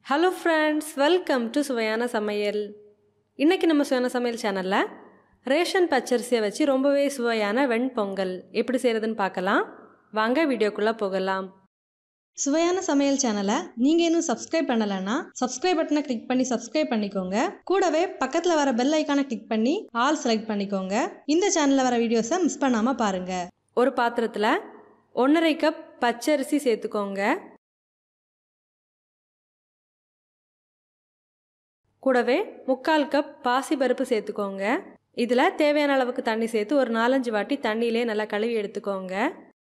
hello friends welcome to சுவையான சமையல் இன்றைக்கி நம்ம சுவையான சமையல் சேனலில் ரேஷன் பச்சரிசியை வச்சு ரொம்பவே சுவையான வெண்பொங்கல் எப்படி செய்கிறதுன்னு பார்க்கலாம் வாங்க வீடியோக்குள்ளே போகலாம் சுவையான சமையல் சேனலை நீங்கள் இன்னும் சப்ஸ்கிரைப் பண்ணலைன்னா சப்ஸ்கிரைப் பட்டனை கிளிக் பண்ணி சப்ஸ்கிரைப் பண்ணிக்கோங்க கூடவே பக்கத்தில் வர பெல் ஐக்கானை கிளிக் பண்ணி ஆல் செலக்ட் பண்ணிக்கோங்க இந்த சேனலில் வர வீடியோஸை மிஸ் பண்ணாமல் பாருங்கள் ஒரு பாத்திரத்தில் ஒன்றரை கப் பச்சரிசி சேர்த்துக்கோங்க கூடவே முக்கால் கப் பாசிப்பருப்பு சேர்த்துக்கோங்க இதில் தேவையான அளவுக்கு தண்ணி சேர்த்து ஒரு நாலஞ்சு வாட்டி தண்ணியிலே நல்லா கழுவி எடுத்துக்கோங்க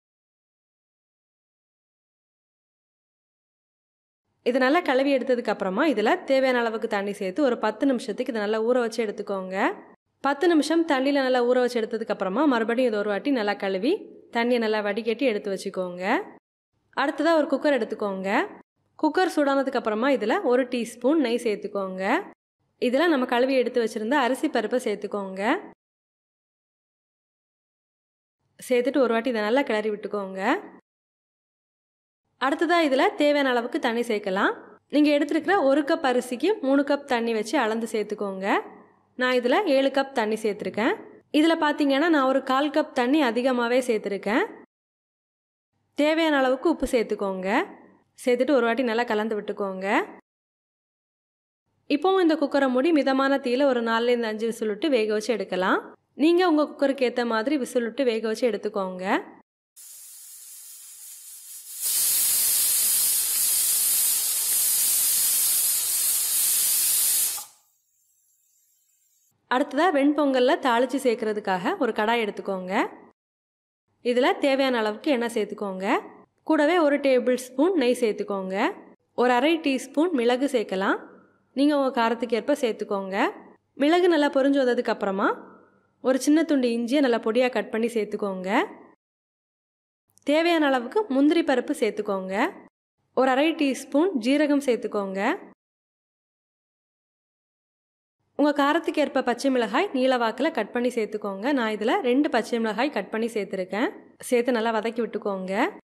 இது நல்லா கழுவி எடுத்ததுக்கு அப்புறமா இதில் தேவையான அளவுக்கு தண்ணி சேர்த்து ஒரு பத்து நிமிஷத்துக்கு இதை நல்லா ஊற வச்சு எடுத்துக்கோங்க பத்து நிமிஷம் தண்ணியில் நல்லா ஊற வச்சு எடுத்ததுக்கு அப்புறமா மறுபடியும் இது ஒரு வாட்டி நல்லா கழுவி தண்ணியை நல்லா வடிகட்டி எடுத்து வச்சுக்கோங்க அடுத்ததாக ஒரு குக்கர் எடுத்துக்கோங்க குக்கர் சூடானதுக்கு அப்புறமா இதில் ஒரு டீஸ்பூன் நெய் சேர்த்துக்கோங்க இதில் நம்ம கழுவி எடுத்து வச்சுருந்த அரிசி பருப்பை சேர்த்துக்கோங்க சேர்த்துட்டு ஒரு வாட்டி இதை நல்லா கிளறி விட்டுக்கோங்க அடுத்ததாக இதில் தேவையான அளவுக்கு தண்ணி சேர்க்கலாம் நீங்கள் எடுத்துருக்கிற ஒரு கப் அரிசிக்கு மூணு கப் தண்ணி வச்சு அளந்து சேர்த்துக்கோங்க நான் இதில் ஏழு கப் தண்ணி சேர்த்துருக்கேன் இதில் பார்த்தீங்கன்னா நான் ஒரு கால் கப் தண்ணி அதிகமாகவே சேர்த்துருக்கேன் தேவையான அளவுக்கு உப்பு சேர்த்துக்கோங்க சேர்த்துட்டு ஒரு வாட்டி நல்லா கலந்து விட்டுக்கோங்க இப்போவும் இந்த குக்கரை மூடி மிதமான தீயில ஒரு நாலுலேருந்து அஞ்சு விசில் விட்டு வேக வச்சு எடுக்கலாம் நீங்கள் உங்கள் குக்கருக்கு ஏற்ற மாதிரி விசில் விட்டு வேக வச்சு எடுத்துக்கோங்க அடுத்ததாக வெண்பொங்கலில் தாளித்து சேர்க்கறதுக்காக ஒரு கடாய் எடுத்துக்கோங்க இதில் தேவையான அளவுக்கு எண்ணெய் சேர்த்துக்கோங்க கூடவே ஒரு டேபிள் ஸ்பூன் நெய் சேர்த்துக்கோங்க ஒரு அரை டீஸ்பூன் மிளகு சேர்க்கலாம் நீங்கள் உங்கள் காரத்துக்கு ஏற்ப சேர்த்துக்கோங்க மிளகு நல்லா பொரிஞ்சு வந்ததுக்கு அப்புறமா ஒரு சின்ன துண்டு இஞ்சியை நல்லா பொடியாக கட் பண்ணி சேர்த்துக்கோங்க தேவையான அளவுக்கு முந்திரி பருப்பு சேர்த்துக்கோங்க ஒரு அரை டீஸ்பூன் ஜீரகம் சேர்த்துக்கோங்க உங்கள் காரத்துக்கு ஏற்ப பச்சை மிளகாய் நீல வாக்கில் கட் பண்ணி சேர்த்துக்கோங்க நான் இதில் ரெண்டு பச்சை மிளகாய் கட் பண்ணி சேர்த்துருக்கேன் சேர்த்து நல்லா வதக்கி விட்டுக்கோங்க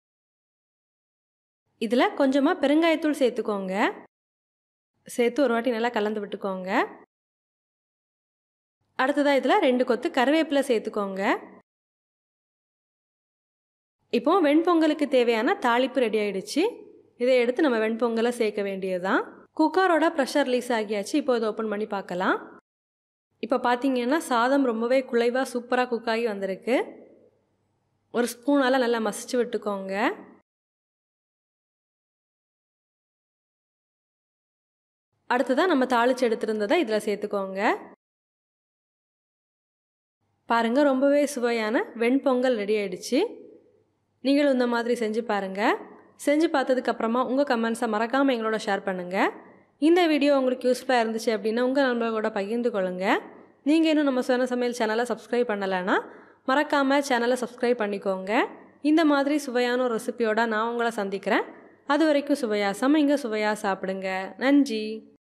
இதில் கொஞ்சமாக பெருங்காயத்தூள் சேர்த்துக்கோங்க சேர்த்து ஒரு வாட்டி நல்லா கலந்து விட்டுக்கோங்க அடுத்ததாக இதில் ரெண்டு கொத்து கருவேப்பிலை சேர்த்துக்கோங்க இப்போ வெண்பொங்கலுக்கு தேவையான தாளிப்பு ரெடி ஆயிடுச்சு இதை எடுத்து நம்ம வெண்பொங்கலை சேர்க்க வேண்டியதுதான் குக்கரோட ப்ரெஷர் ரிலீஸ் ஆகியாச்சு இப்போ இதை ஓப்பன் பண்ணி பார்க்கலாம் இப்போ பார்த்தீங்கன்னா சாதம் ரொம்பவே குலைவாக சூப்பராக குக் ஆகி வந்திருக்கு ஒரு ஸ்பூனால் நல்லா மசிச்சு விட்டுக்கோங்க அடுத்ததாக நம்ம தாளிச்சு எடுத்திருந்ததை இதில் சேர்த்துக்கோங்க பாருங்கள் ரொம்பவே சுவையான வெண்பொங்கல் ரெடி ஆயிடுச்சு நீங்களும் இந்த மாதிரி செஞ்சு பாருங்கள் செஞ்சு பார்த்ததுக்கப்புறமா உங்கள் கமெண்ட்ஸை மறக்காமல் எங்களோட ஷேர் பண்ணுங்கள் இந்த வீடியோ உங்களுக்கு யூஸ்ஃபுல்லாக இருந்துச்சு அப்படின்னா உங்கள் நண்பர்களோட பகிர்ந்து கொள்ளுங்கள் நீங்கள் இன்னும் நம்ம சொன்ன சமையல் சேனலை சப்ஸ்கிரைப் பண்ணலைன்னா மறக்காமல் சேனலை சப்ஸ்கிரைப் பண்ணிக்கோங்க இந்த மாதிரி சுவையான ஒரு ரெசிபியோட நான் உங்களை சந்திக்கிறேன் அது வரைக்கும் சுவையாக சமைங்க சுவையாக சாப்பிடுங்க நன்றி